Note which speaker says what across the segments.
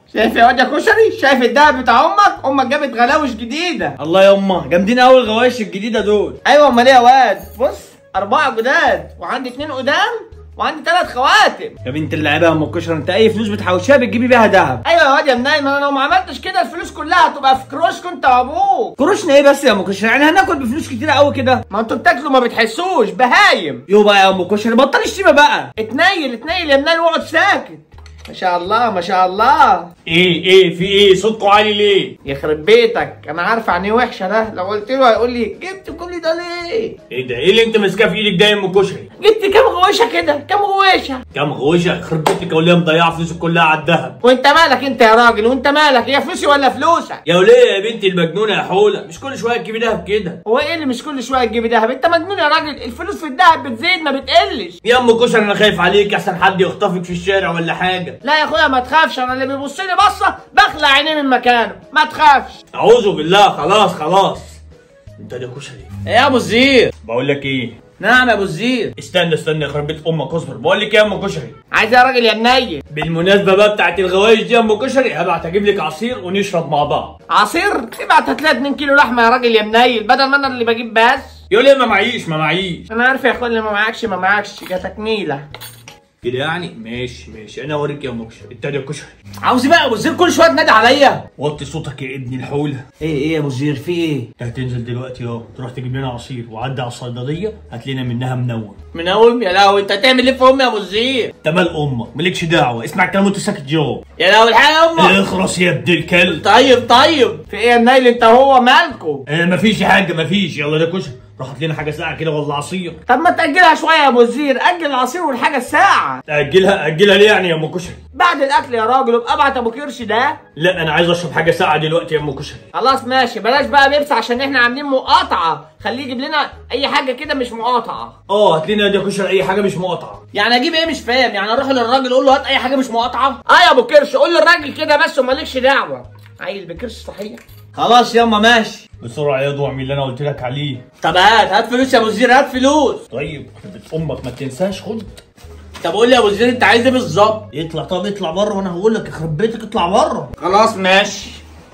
Speaker 1: شايف يا واد يا كشري شايف الدهب بتاع امك امك جابت غلاوش جديده
Speaker 2: الله يا امه جامدين قوي الغوايش الجديده دول
Speaker 1: ايوه امال ايه يا واد بص اربعه جداد وعندي اتنين قدام وعندي ثلاث خواتم
Speaker 2: يا بنت اللعيبه يا ام الكشري انت اي فلوس بتحوشها بتجيبي بيها دهب
Speaker 1: ايوه يا واد يا منايل ما انا لو ما عملتش كده الفلوس كلها هتبقى في كروشك انت وابوك
Speaker 2: كروشنا ايه بس يا ام الكشري يعني هناكل بفلوس كتيره قوي كده
Speaker 1: ما انتوا بتاكلوا ما بتحسوش بهايم
Speaker 2: يو بقى يا ام الكشري بطل الشتيمه بقى
Speaker 1: اتنيل اتنيل يا منايل واقعد ساكت ما شاء الله ما شاء الله
Speaker 2: ايه ايه في ايه صوتكم عالي ليه
Speaker 1: يخرب بيتك انا عارف عن ايه وحشه ده لو قلت له هيقول لي جبت كل ده ليه
Speaker 2: ايه ده ايه اللي انت ماسكاه في ايدك ده يا ام الكشري
Speaker 1: جبت كام غويشه كده كام غويشه
Speaker 2: كام غوشه يخرب بيتك يا وليه مضيعه فلوسك كلها على الدهب
Speaker 1: وانت مالك انت يا راجل وانت مالك هي فلوسي ولا فلوسك
Speaker 2: يا وليه يا بنتي المجنونه يا حوله مش كل شويه تجيبي دهب كده
Speaker 1: هو ايه اللي مش كل شويه تجيب دهب انت مجنون يا راجل الفلوس في الدهب بتزيد ما بتقلش
Speaker 2: يا ام كشري انا خايف عليك احسن حد يخطفك في الشارع ولا حاجه
Speaker 1: لا يا اخويا ما تخافش انا اللي بيبص لي بصه بخلع عينيه من مكانه ما تخافش
Speaker 2: اعوذ بالله خلاص خلاص انت ده كشري
Speaker 1: ايه يا ابو الزير
Speaker 2: بقول لك ايه
Speaker 1: نعم يا ابو الزير
Speaker 2: استنى استنى يخرب بيت امك اصبر بقول لك ايه يا ام كشري
Speaker 1: عايز يا راجل يا منيل
Speaker 2: بالمناسبه بقى بتاعت الغوايش دي يا ام كشري هبعت اجيب لك عصير ونشرب مع بعض
Speaker 1: عصير ابعت هات لها 2 كيلو لحمه يا راجل يا منيل بدل ما انا اللي بجيب بس
Speaker 2: يقول لي ما معيش ما معيش
Speaker 1: انا عارف يا اخويا اللي ما معكش ما معكش جاتك نيله
Speaker 2: كده يعني ماشي ماشي انا اوريك يا ام كشري انت ده كشري
Speaker 1: عاوز بقى يا ابو الزير كل شويه تنادي عليا
Speaker 2: وطي صوتك يا ابن الحوله
Speaker 1: ايه ايه يا ابو الزير في ايه
Speaker 2: انت هتنزل دلوقتي اهو تروح تجيب لنا عصير وعدي على الصيدليه هات لنا منها منور
Speaker 1: منوم يا لهوي انت هتعمل ايه في امي يا ابو الزير
Speaker 2: انت مال امك مالكش دعوه اسمع الكلام وانت ساكت جوه
Speaker 1: يا لهوي الحقيقه يا امك
Speaker 2: اخرس يا ابن الكلب
Speaker 1: طيب طيب في ايه يا منيل انت هو مالكو
Speaker 2: اه مفيش حاجه مفيش يلا ده كشري روح هات لنا حاجه ساقعه كده ولا عصير
Speaker 1: طب ما تاجلها شويه يا ابو الزير اجل العصير والحاجه الساعه
Speaker 2: اجلها اجلها ليه يعني يا ام كشري
Speaker 1: بعد الاكل يا راجل ابقى ابعت ابو كرش ده
Speaker 2: لا انا عايز اشرب حاجه ساقعه دلوقتي يا ام كشري
Speaker 1: خلاص ماشي بلاش بقى بيبس عشان احنا عاملين مقاطعه خليه يجيب لنا اي حاجه كده مش مقاطعه
Speaker 2: اه هات لنا ده كشري اي حاجه مش مقاطعه
Speaker 1: يعني اجيب ايه مش فاهم يعني اروح للراجل اقول له هات اي حاجه مش مقاطعه اه يا ابو كرش قول للراجل كده بس ومالكش دعوه عيل بكرش صحيح
Speaker 2: خلاص ياما ماشي بسرعه يا ضوع من اللي انا قلت لك عليه
Speaker 1: طب هات هات فلوس يا ابو الزير هات فلوس
Speaker 2: طيب بنت امك ما تنساش خد
Speaker 1: طب قول لي يا ابو الزير انت عايز ايه بالظبط
Speaker 2: اطلع طب اطلع بره وانا هقول لك يخرب بيتك اطلع بره
Speaker 1: خلاص ماشي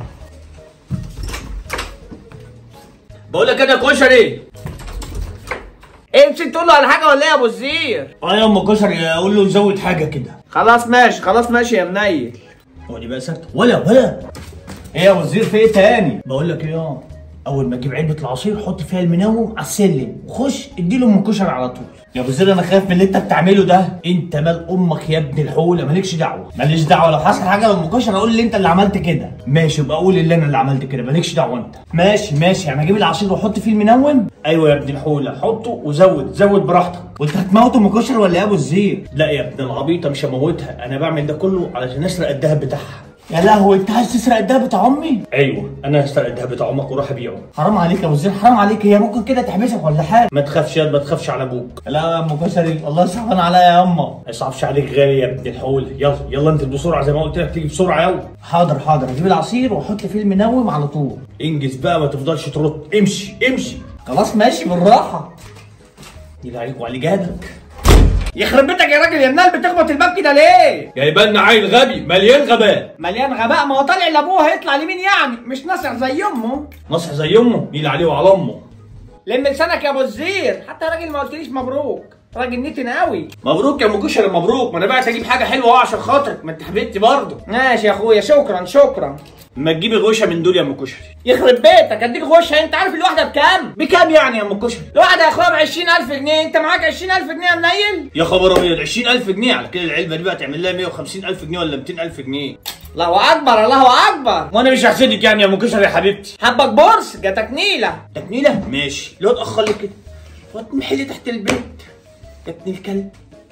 Speaker 2: بقول لك انا كشري
Speaker 1: ايه نسيت تقول له على حاجه ولا ايه يا ابو الزير
Speaker 2: اه يا ام كشري اقول له زود حاجه كده
Speaker 1: خلاص ماشي خلاص ماشي يا منيل
Speaker 2: اقعد بقى ساكت ولا ولا ايه يا وزير في ايه تاني بقول لك ايه اه اول ما تجيب علبه العصير حط فيها المنوم على السلم وخش اديله ام كشري على طول يا وزير انا خايف من اللي انت بتعمله ده انت مال امك يا ابن الحوله مالكش دعوه ماليش دعوه لو حصل حاجه لام كشري اقول لي انت اللي عملت كده ماشي يبقى قول اللي انا اللي عملت كده مالكش دعوه انت ماشي ماشي يعني اجيب العصير واحط فيه المنوم ايوه يا ابن الحوله حطه وزود زود براحتك وانت هتموت ام كشري ولا يا ابو الزير لا يا ابن العبيطه مش هموتها انا بعمل ده كله علشان اسرق الذهب بتاعها يا لهوي انت عايز تسرق الدهب بتاع امي؟ ايوه انا هسرق الدهب بتاع امك واروح ابيعه حرام عليك يا ابو زين حرام عليك هي ممكن كده تحبسك ولا حاجه ما تخافش يا ما تخافش على ابوك لا يا ام كشري الله يصعبان عليا يا اما ما يصعبش عليك غالي يا ابن الحول يلا يلا انت بسرعه زي ما قلت لك تيجي بسرعه يلا حاضر حاضر اجيب العصير واحط فيه المنوم على طول انجز بقى ما تفضلش ترد امشي امشي خلاص ماشي بالراحه يلا عليك وعلى جهدك
Speaker 1: يخرب بيتك يا راجل يا منال بتخبط الباب كده ليه؟
Speaker 2: جايبان عيل غبي مليان غباء
Speaker 1: مليان غباء ما هو طالع لابوه هيطلع لمين يعني؟ مش ناصع زي امه
Speaker 2: نصح زي امه يلا عليه وعلى امه
Speaker 1: لم لسانك يا ابو الزير حتى راجل ما قلتليش مبروك راجل نتن قوي
Speaker 2: مبروك يا ام كشري مبروك ما انا بعت اجيب حاجه حلوه اهو عشان خاطرك ما انت حبيبتي برضه
Speaker 1: ماشي يا اخويا شكرا شكرا
Speaker 2: ما تجيبي غوشه من دول يا ام كشري
Speaker 1: يخرب بيتك اديك غشه انت عارف الواحده بكام؟
Speaker 2: بكام يعني يا ام كشري
Speaker 1: الواحده يا اخويا ب 20000 جنيه انت معاك 20000 جنيه يا منيل؟
Speaker 2: يا خبر ابيض 20000 جنيه على كده العلبه دي بقى تعمل لها 150000 جنيه ولا 200000 جنيه
Speaker 1: الله اكبر الله اكبر
Speaker 2: وانا مش هحسدك يعني يا ام كشري يا حبيبتي
Speaker 1: حبك بورس جاتك نيله
Speaker 2: تكميله ماشي لو اتاخر لي كده وتمحلي تحت البيت يا ابن الكلب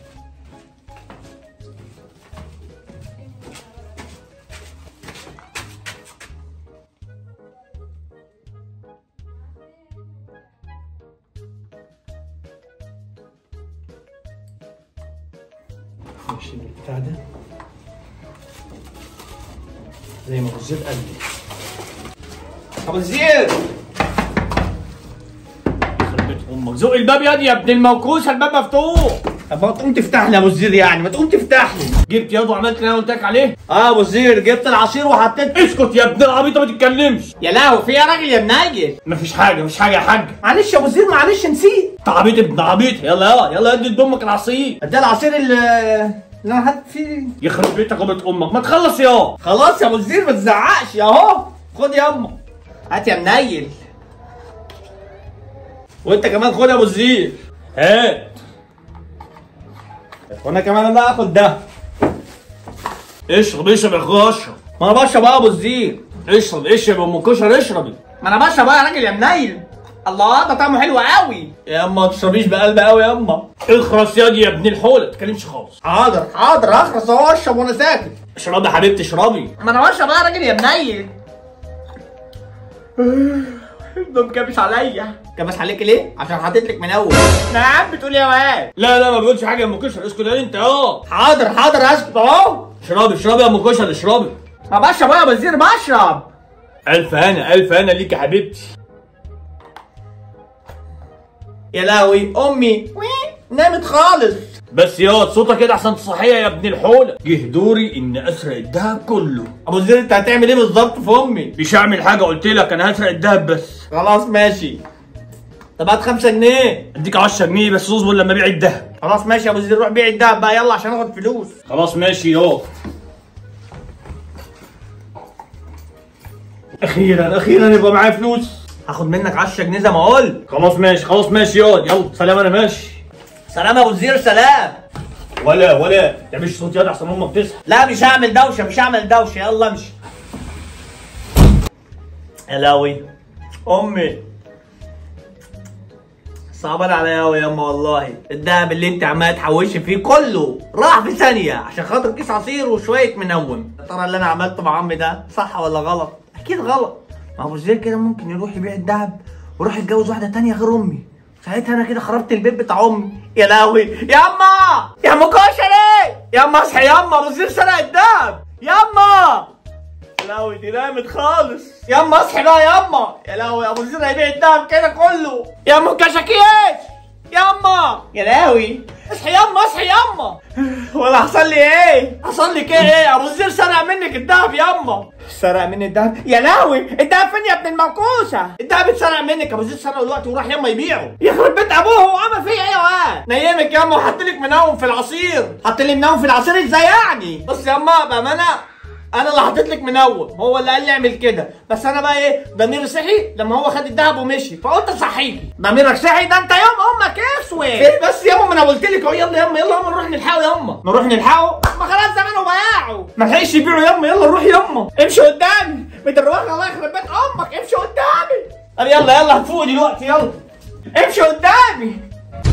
Speaker 2: ماشي البتاع ده زي ما ابو زيد قال لي
Speaker 1: ابو الزير
Speaker 2: يخرب بيت امك زق الباب يا دي يا ابن الموكوسه الباب مفتوح
Speaker 1: طب ما تقوم تفتح لي يا ابو الزير يعني ما تقوم تفتح لي جبت ياض وعملت اللي انا قلت لك عليه
Speaker 2: اه يا ابو الزير جبت العصير وحطيت
Speaker 1: اسكت يا ابن العبيط ما تتكلمش
Speaker 2: يا لهوي في يا راجل يا منيل
Speaker 1: مفيش حاجه مفيش حاجه يا حاج
Speaker 2: معلش يا ابو الزير معلش نسيت
Speaker 1: انت عبيط ابن عبيط يلا يلا يلا ادي لامك العصير
Speaker 2: ده العصير اللي اللي انا حاطط فيه
Speaker 1: يخرب بيتك وبيت امك ما تخلص يا
Speaker 2: خلاص يا ابو الزير ما تزعقش اهو خد ياما هات يا منيل وانت كمان خد يا ابو الزير
Speaker 1: هات
Speaker 2: وانا كمان انا اخد ده
Speaker 1: اشرب اشرب يا اخويا اشرب
Speaker 2: ما انا بشرب بقى يا ابو الزير
Speaker 1: اشرب اشرب يا ام كشري اشربي
Speaker 2: ما انا بشرب بقى يا راجل يا منيل الله ده طعمه حلو قوي يا اما ما تشربيش بقلب قوي يا اما
Speaker 1: اخرس يا دي يا ابن الحوله ما تتكلمش خالص
Speaker 2: حاضر حاضر اخرس اهو اشرب وانا ساكت
Speaker 1: اشربي يا حبيبتي اشربي
Speaker 2: ما انا بشرب بقى يا راجل يا منيل ده مكبس عليا كبس عليك ليه؟ عشان حاطط لك من اول نعم بتقول يا واد
Speaker 1: لا لا ما بقولش حاجه يا ام كشري اسكت يا انت اه
Speaker 2: حاضر حاضر اسكت اهو
Speaker 1: اشربي اشربي يا ام كشري اشربي
Speaker 2: ما بشرب بقى يا وزير بشرب
Speaker 1: الف هنا الف هنا ليك يا حبيبتي
Speaker 2: يا لهوي امي نامت خالص
Speaker 1: بس يا صوتك كده عشان تصحيها يا ابن الحوله جه دوري ان اسرق الدهب كله
Speaker 2: ابو زير انت هتعمل ايه بالظبط في امي
Speaker 1: مش هعمل حاجه قلت لك انا هسرق الدهب بس
Speaker 2: خلاص ماشي طب هات 5 جنيه
Speaker 1: اديك 10 جنيه بس اصبر لما ابيع الدهب
Speaker 2: خلاص ماشي يا ابو زير روح بيع الدهب بقى يلا عشان اخد فلوس
Speaker 1: خلاص ماشي يو اخيرا اخيرا يبقى معايا فلوس
Speaker 2: هاخد منك 10 جنيه زي ما قلت
Speaker 1: خلاص ماشي خلاص ماشي ياض يلا سلام انا ماشي
Speaker 2: سلام يا ابو زير سلام
Speaker 1: ولا ولا ما تعملش صوت ياض احسن امك تصحى
Speaker 2: لا مش هعمل دوشه مش هعمل دوشه يلا امشي يا لهوي امي صعبان عليا قوي يا اما والله الدهب اللي انت عمال تحوشي فيه كله راح في ثانيه عشان خاطر كيس عصير وشويه منوم يا ترى اللي انا عملته مع عمي ده صح ولا غلط اكيد غلط ما هو زي كده ممكن يروح يبيع الدهب ويروح يتجوز واحده تانية غير امي ساعتها انا كده خربت البيت بتاع امي يا لهوي يا اما يا ام كشري يا اما اصحي يا اما ابو زير سرق الدهب يا اما يا لهوي دي نامت خالص يا اما اصحي بقى يا اما يا لهوي ابو زير هيبيع الدهب كده كله يا ام كشاكيش يا اما يا لهوي اصحي يا اما اصحي يا اما ولا حصل لي ايه حصل لك ايه ايه ابو زير سرق منك الدهب يا اما سرق مني الدهب يا لهوي الدهب فين يا ابن الموكوسه الدهب اتسرق منك ابو زيد سرقه دلوقتي وراح ياما يبيعه يخرب بيت ابوه وعمل فيه ايه يا واد نيمك ياما وحط لك منوم في العصير حط لي منوم في العصير ازاي يعني بص ياما بامانه انا اللي حطيت لك منوم هو اللي قال لي اعمل كده بس انا بقى ايه ضميري صحي لما هو خد الدهب ومشي فقلت اصحيكي ضميرك صحي ده انت يوم امك اسود ايه بس ياما ما انا قلت لك اهو يلا ياما يلا ياما نروح نلحقه ياما نروح نلحقه ما خلاص زمانه باعه ما لحقش يبيعه ياما يلا نروح ياما امشي قدامي مدروخ الله يخرب بيت امك امشي قدامي طب يلا يلا هتفوق دلوقتي يلا امشي قدامي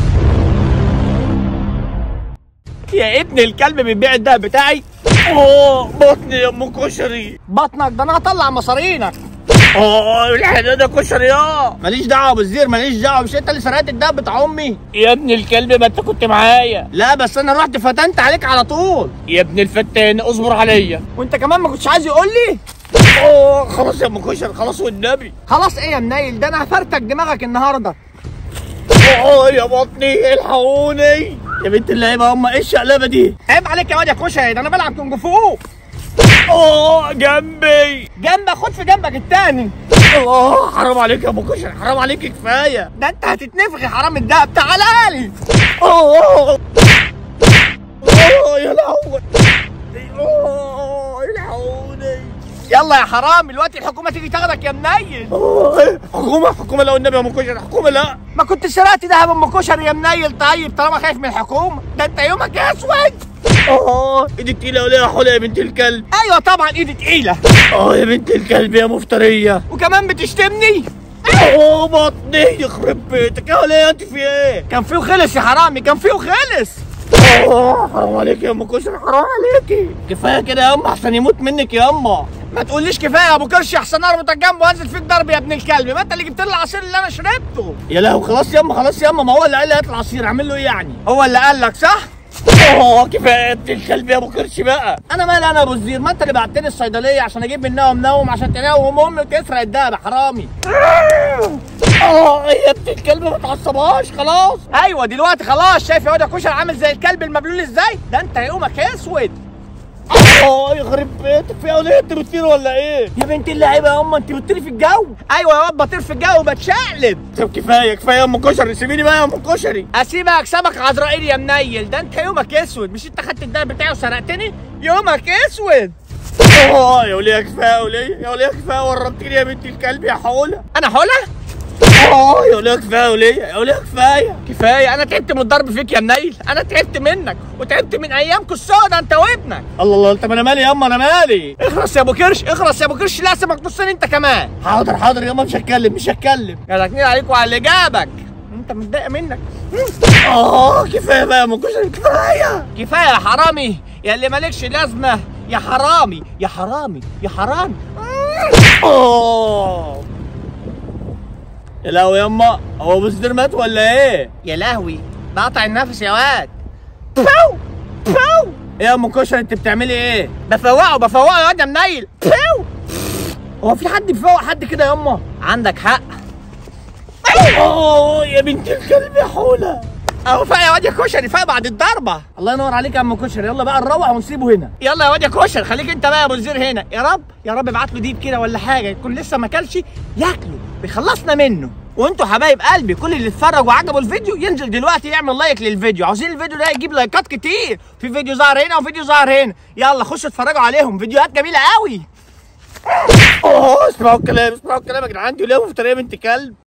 Speaker 2: يا ابن الكلب بتبيع الدهب بتاعي
Speaker 1: اوه بطني يا ام كشري
Speaker 2: بطنك ده انا هطلع مصارينك
Speaker 1: اه الحنان ده كشري اه
Speaker 2: ماليش دعوه بالزير ماليش دعوه مش انت اللي سرقت الدهب بتاع امي
Speaker 1: يا ابن الكلب ما انت كنت معايا
Speaker 2: لا بس انا رحت فتنت عليك على طول
Speaker 1: يا ابن الفتان اصبر عليا
Speaker 2: وانت كمان ما كنتش عايز يقول لي
Speaker 1: اوه خلاص يا ام كشري خلاص والنبي
Speaker 2: خلاص ايه يا منيل ده انا هفرتك دماغك النهارده
Speaker 1: اوه يا بطني الحقوني
Speaker 2: يا بنت اللعيبه هم ايه الشقلبه دي عيب عليك يا واد يا كشري ده انا بلعب كونج فو
Speaker 1: اوه جنبي
Speaker 2: جنبك خد في جنبك التاني
Speaker 1: اوه حرام عليك يا ام كشري حرام عليك كفايه
Speaker 2: ده انت هتتنفخ حرام الدهب تعالى لي
Speaker 1: اوه اوه يا لهوي اوه الحقوني
Speaker 2: يلا يا حرام دلوقتي الحكومه تيجي تاخدك يا منيل
Speaker 1: أوه، حكومه حكومه لا والنبي يا ام كشري حكومه لا
Speaker 2: ما كنت سرقت دهب ام كشري يا منيل طيب طالما خايف من الحكومه ده انت يومك اسود
Speaker 1: اه ايدك تقيله ولا يا حوله يا بنت الكلب
Speaker 2: ايوه طبعا ايدي تقيله
Speaker 1: اه يا بنت الكلب يا مفتريه
Speaker 2: وكمان بتشتمني
Speaker 1: اوه بطني يخرب بيتك يا ولا انت في ايه
Speaker 2: كان فيه وخلص يا حرامي كان فيه وخلص
Speaker 1: اوه حرام عليك يا ام كشري حرام عليكي
Speaker 2: كفايه كده يا اما احسن يموت منك يا اما ما تقوليش كفايه يا ابو كرش احسن اربطك جنبه وانزل فيك ضرب يا ابن الكلب ما انت اللي جبت لي العصير اللي انا شربته
Speaker 1: يا لهوي خلاص ياما خلاص ياما ما هو اللي قال لي هات العصير اعمل له ايه يعني
Speaker 2: هو اللي قال لك صح
Speaker 1: اوه كفايه يا ابن الكلب يا ابو كرش بقى
Speaker 2: انا مالي انا يا ابو الزير ما انت اللي بعتني الصيدليه عشان اجيب منها منوم عشان تنوم امي وتسرق الدهب يا حرامي
Speaker 1: اه يا ابن الكلب ما تعصبهاش خلاص
Speaker 2: ايوه دلوقتي خلاص شايف يا واد يا كشري عامل زي الكلب المبلول ازاي ده انت يومك اسود اه يخرب بيتك في اولاد انت بتطير ولا ايه يا بنت اللعيبه يا اما انت بتطيري في الجو
Speaker 1: ايوه يا واد بطير في الجو وبتشقلب
Speaker 2: طب كفايه كفايه يا ام كشري سيبيني بقى يا ام كشري
Speaker 1: اسيبك اكسبك عذرائيل يا منيل ده انت يومك اسود مش انت خدت الدهب بتاعي وسرقتني يومك اسود
Speaker 2: اه يا وليه كفايه يا وليه يا وليه كفايه ورطتيني يا بنت الكلب يا حوله
Speaker 1: انا حوله
Speaker 2: اه يا وليه كفايه يا وليه يا وليه كفايه
Speaker 1: كفايه انا تعبت من الضرب فيك يا منيل انا تعبت منك وتعبت من ايامكم السوداء انت وابنك
Speaker 2: الله الله طب انا مالي ياما انا مالي
Speaker 1: اخرس يا ابو كرش اخرس يا ابو كرش لا سيبك تصني انت كمان
Speaker 2: حاضر حاضر ياما مش هتكلم مش هتكلم
Speaker 1: يا راكنين عليك وعلى اللي جابك انت متضايق منك
Speaker 2: اه كفايه بقى يا ام كشري كفايه
Speaker 1: كفايه يا حرامي يا اللي مالكش لازمه يا حرامي يا حرامي يا حرامي
Speaker 2: اه يا لهوي ياما هو ابو سدير مات ولا ايه؟
Speaker 1: يا لهوي ده قطع النفس يا واد بو بو
Speaker 2: ايه يا ام كشري انت بتعملي ايه؟
Speaker 1: بفوقه بفوقه يا واد يا منيل بو
Speaker 2: هو في حد بيفوق حد كده ياما؟
Speaker 1: عندك حق
Speaker 2: اه يا بنت الكلب يا حوله
Speaker 1: اهو فاق يا واد يا كشري فاق بعد الضربه
Speaker 2: الله ينور عليك يا ام كشري يلا بقى نروح ونسيبه هنا
Speaker 1: يلا يا واد يا كشري خليك انت بقى يا ابو الزير هنا يا رب يا رب ابعت له ديب كده ولا حاجه يكون لسه ما اكلش ياكله بيخلصنا منه وانتوا حبايب قلبي كل اللي اتفرج وعجبه الفيديو ينزل دلوقتي يعمل لايك للفيديو عاوزين الفيديو ده يجيب لايكات كتير في فيديو ظهر هنا وفيديو ظهر هنا يلا خشوا اتفرجوا عليهم فيديوهات جميله قوي
Speaker 2: اه اسمعوا الكلام اسمعوا الكلام يا جدعان دي ليه مفتريه بنت كلب